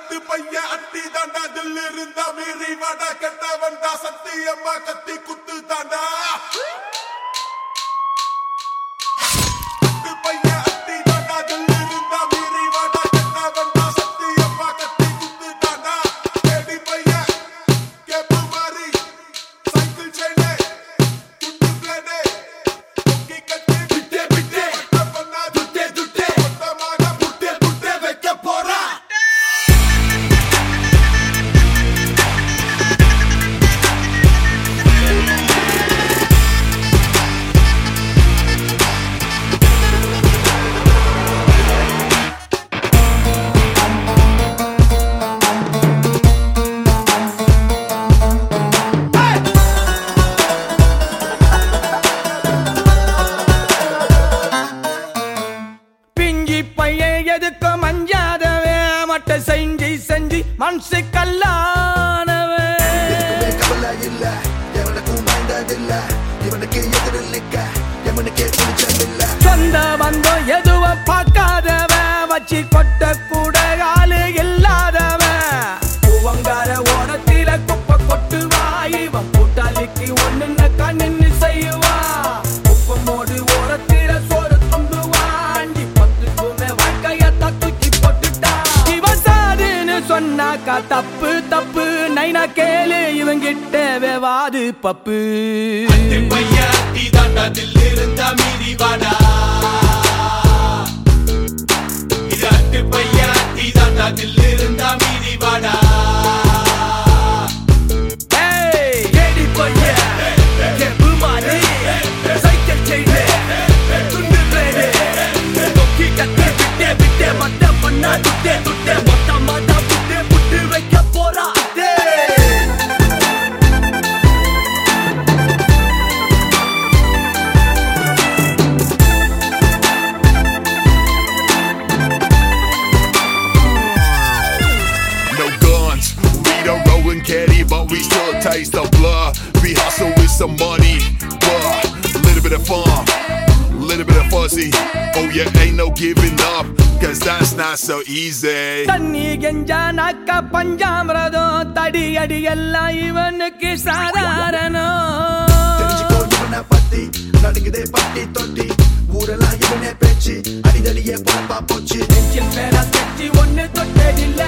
At பையன் அட்டி தாண்டா தில் இருந்தா மீறி வாடா கெட்ட வந்தா சத்தியம்மா கத்தி குத்து தாண்டா அட்டு பையன் அட்டி தாண்டா தில் இருந்தா மீறி வாடா கெட்ட வந்தா சத்தியம்மா கத்தி குத்து தாண்டா கேடி பையன் கேப்பு மாறி சைக்கிள் செயினே துட்டு பிளேடே கொக்கி கட்டி விட்டே விட்டே பண்ணா துட்டே துட்டே மொத்தமாக புட்டே புட்டே வைக்க போறா பிஞ்சி பையன் எதுக்கு மஞ்சாதவே மட்ட செஞ்சு செஞ்சு மனசு கல்லானவன் கவலை இல்ல எவனுக்கும் வாய்ந்ததில்ல இவனுக்கு எதிரில் நிக்க எவனுக்கே பிடிச்சதில்ல சொந்த பந்தம் எதுவும் பார்க்காதவன் வச்சு கொட்ட கூட ஆளு இல்லாதவன் பூவங்கார ஓரத்தில குப்பை கொட்டுவா இவன் கூட்டாளிக்கு ஒண்ணுன்னு கண்ணு செய்வா குப்பமோடு ஓரத்தில சோறு துண்டுவாண்டி பத்துக்குமே வாழ்க்கைய தூக்கி போட்டுட்டா இவன் சாதுன்னு சொன்னாக்கா தப்பு தப்பு நைனா கேளு இவங்கிட்ட வேவாது பப்பு ஏய், ஏடி பையன், கெப்பு மாறி, சைக்கிள் செயினு, துண்டு பிளேடு, கொக்கி கத்தி, விட்டே, விட்டே, மொத்த பண்ணா, துட்டே, துட்டே, மொத்தமாதான் புட்டு, புட்டு வைக்க போறா, டேய். No guns, we don't roll and caddy, but we still taste the blood. We hustle with some money, but a little bit of fun, a little bit of fuzzy. Oh yeah, ain't no giving up, cause that's not so easy. தண்ணி கெஞ்சானாக்க பஞ்சாமிரதம் தடி அடி எல்லாம் இவனுக்கு சாதாரணம் தெரிஞ்சுக்கோ இவனை பத்தி நடுங்குதே பட்டி தொட்டி ஊரெல்லாம் இவனே பேச்சு அடிதடியே பொழப்பா போச்சு நெஞ்சில் மேல தட்டி ஒண்ணு தொட்டதில்ல